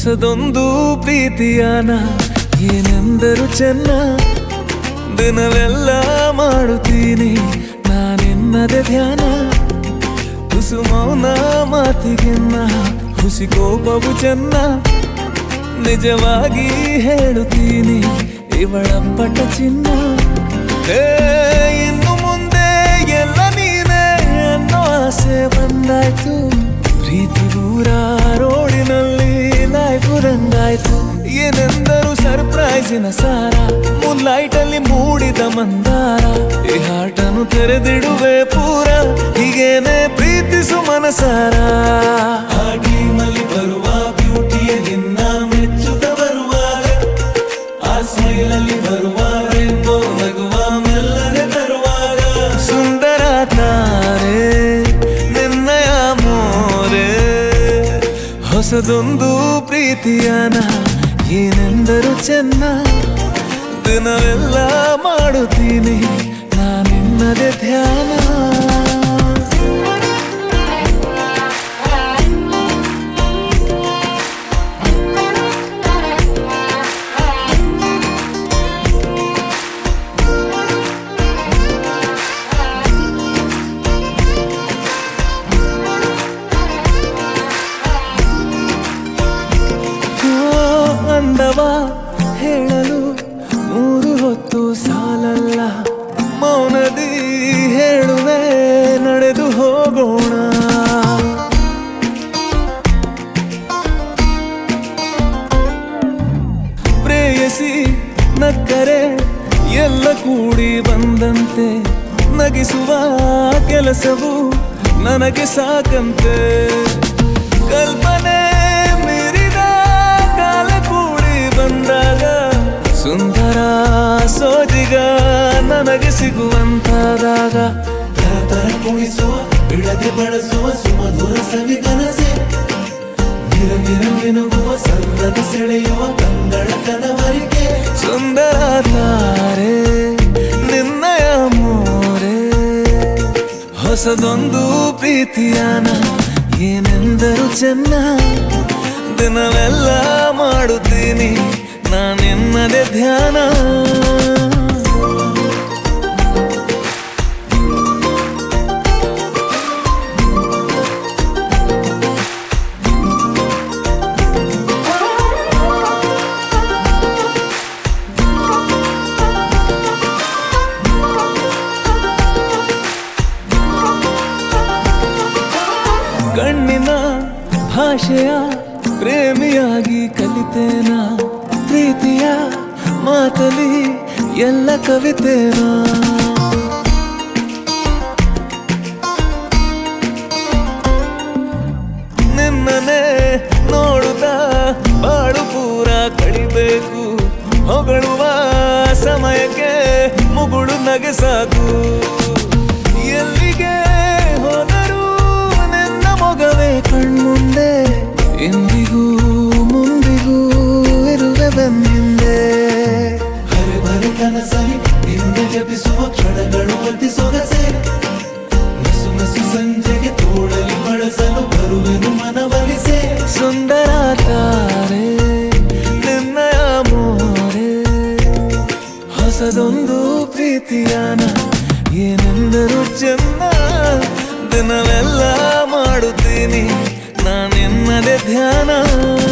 ಹೊಸದೊಂದು ಪ್ರೀತಿಯಾನ ಏನೆಂದರು ಚೆನ್ನ ದಿನವೆಲ್ಲ ಮಾಡುತ್ತೀನಿ ನಾನೆನ್ನದೆ ಧ್ಯಾನ ತುಸು ಮೌನ ಮಾತಿಗೆನ್ನ ಹುಸಿ ಕೋಪವು ಚೆನ್ನ ನಿಜವಾಗಿ ಹೇಳುತ್ತೀನಿ ಇವಳ ಪಟ ಚಿನ್ನ ಹೇ, ಇನ್ನು ಮುಂದೆ ಎಲ್ಲ ನೀನೇ ಅನ್ನೋ ಆಸೆ ಬಂದಾಯ್ತು ಪ್ರೀತಿ ಊರ ರೋಡಿನಲ್ಲಿ ಲೈಫು ರಂಗಾಯ್ತು ಏನೆಂದರು ಸರ್ಪ್ರೈಸಿನ ಸಾರ ಮೂನ್ಲೈಟ್ ಅಲ್ಲಿ ಮೂಡಿದ ಮಂದಾರ ಈ ಹಾಟನ್ನು ತೆರೆದಿಡುವೆ ಪೂರ ಹೀಗೇನೆ ಪ್ರೀತಿಸು ಮನಸಾರ ಆ ಟೀಮಲ್ಲಿ ಬರುವ ಬ್ಯೂಟಿಯ ನಿನ್ನ ಮೆಚ್ಚುತ್ತ ಬರುವಾಗ ಆ ಸ್ಮೈಲಲ್ಲಿ ಬರುವ ರೇನ್ಬೋ ನಗುವ ಮೆಲ್ಲನೆ ತರುವಾಗ ಸುಂದರ ತಾರೆ ನಿನ್ನಯ ಮೋರೆ ಹೊಸದೊಂದು ಪ್ರೀತಿಯನ ಏನೆಂದರು ಚೆನ್ನ ದಿನವೆಲ್ಲ ಮಾಡುತ್ತೀನಿ ನಾನಿನ್ನದೆ ಧ್ಯಾನ ಓ, ಅಂದವ ಹೇಳಲು ಮೂರು ಹೊತ್ತು ಸಾಲಲ್ಲ ಮೌನದಿ ಹೇಳುವೆ ನಡೆದು ಹೋಗೋಣ ಪ್ರೇಯಸಿ ನಕ್ಕರೆ ಎಲ್ಲ ಕೂಡಿ ಬಂದಂತೆ ನಗಿಸುವ ಕೆಲಸವು ನನಗೆ ಸಾಕಂತೆ ಕಲ್ಪನೆ ಮೀರಿದ ಕಾಲ ಕೂಡಿ ಬಂದಾಗ ಸುಂದರ ಸೋಜಿಗ ನನಗೆ ಸಿಗುವಂತಾದಾಗ ತರತರ ಕುಣಿಸುವ ಬಿಡದೆ ಬಳಸುವ ಸುಮಧುರ ಸವಿಗನಸೆ ನಿರ ನಿರ ಮಿನುಗುವ ಸಲ್ಲದ ಸೆಳೆಯುವ ಕಂಗಳ ಕನವರಿಕೆ ಸುಂದರ ತಾರೆ ನಿನ್ನಯ ಮೋರೆ ಹೊಸದೊಂದು ಪ್ರೀತಿಯಾನ ಏನೆಂದರು ಚೆನ್ನ ದಿನವೆಲ್ಲ ಮಾಡುತ್ತೀನಿ ನಾನೆನ್ನದೆ ಧ್ಯಾನ ಕಣ್ಣಿನ ಭಾಷೆಯ ಪ್ರೇಮಿಯಾಗಿ ಕಲಿತೇನ ಪ್ರೀತಿಯ ಮಾತಲಿ ಎಲ್ಲ ಕವಿತೇನಾ ನಿನ್ನನೆ ನೋಡುತ್ತಾ ಬಾಳು ಪೂರ ಕಳಿಬೇಕು ಹೊಗಳುವ ಸಮಯಕ್ಕೆ ಮುಗುಳು ನಗೆ ಸಾಕು ಎಲ್ಲಿಗೆ ಹೋದರೂ ನಿನ್ನ ಮೊಗವೇ ಕಣ್ಮುಂದೆ ಎಂದಿಗೂ ಮುಂದಿಗೂ ಇರುವೆ ಬೆನ್ನಿಂದೆ ಹರೆ ಬರೆ ಕನಸರಿ ನಿಂದೆ ಜಪಿಸುವ ಕ್ಷಣಗಳು ಅತಿ ಸೊಗಸೆ ನಸು ನಸು ಸಂಜೆಗೆ ತೋಳಲಿ ಬಳಸಲು ಬರುವೆನು ಮನವಲಿಸೆ ಸುಂದರ ತಾರೆ ನಿನ್ನಯ ಮೋರೆ ಹೊಸದೊಂದು ಪ್ರೀತಿಯಾನ ಏನೆಂದರು ಚೆನ್ನ ದಿನವೆಲ್ಲ ಮಾಡುತ್ತೀನಿ ನಾನೆನ್ನದೆ ಧ್ಯಾನ